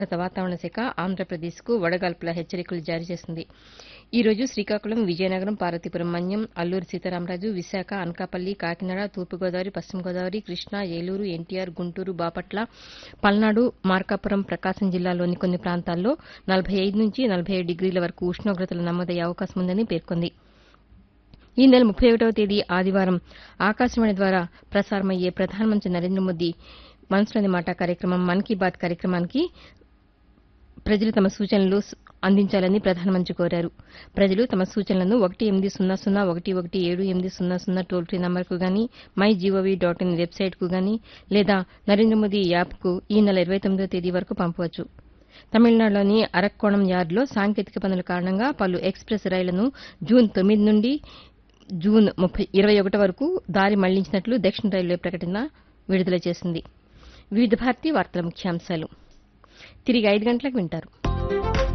భారత వాతావరణ శాఖ ఆంధ్రప్రదేశ్కు వడగాల్పుల హెచ్చరికలు జారీ చేసింది ఈ రోజు శ్రీకాకుళం విజయనగరం పార్వతీపురం మన్యం అల్లూరి సీతారామరాజు విశాఖ అనకాపల్లి కాకినాడ తూర్పుగోదావరి పశ్చిమ గోదావరి కృష్ణా ఏలూరు ఎన్టీఆర్ గుంటూరు బాపట్ల పల్నాడు మార్కాపురం ప్రకాశం జిల్లాల్లోని కొన్ని ప్రాంతాల్లో నలభై ఐదు నుంచి నలభై ఏడు డిగ్రీల వరకు ఉష్ణోగ్రతలు నమోదయ్యే అవకాశం ఉందని పేర్కొంది ఈ నెల ముప్పై ఒకటవ తేదీ ఆదివారం ఆకాశవాణి ద్వారా ప్రసారమయ్యే ప్రధానమంత్రి నరేంద్ర మోదీ మనసులోని మాట కార్యక్రమం మన్ కీ బాత్ కార్యక్రమానికి ప్రజలు తమ సూచనలు స్- అందించాలని ప్రధానమంత్రి కోరారు ప్రజలు తమ సూచనలను ఒకటి ఎనిమిది సున్నా సున్నా ఒకటి ఒకటి ఏడు ఎనిమిది సున్నా సున్నా టోల్ ఫ్రీ నంబర్కు గాని మై జీఓవీ డాట్ ఇన్ వెబ్సైట్కు గాని లేదా నరేంద్ర మోదీ యాప్కు ఈ నెల ఇరవై తొమ్మిదో తేదీ వరకు పంపవచ్చు తమిళనాడులోని అరక్కోణం యార్డులో సాంకేతిక పనుల కారణంగా పలు ఎక్స్ప్రెస్ రైళ్లను జూన్ తొమ్మిది నుండి జూన్ ముప్పై ఇరవై ఒకటి వరకు దారి మళ్లించినట్లు దక్షిణ రైల్వే ప్రకటన విడుదల చేసింది వివిధ భారతి వార్తల ముఖ్యాంశాలు తిరిగి ఐదు గంటలకు వింటారు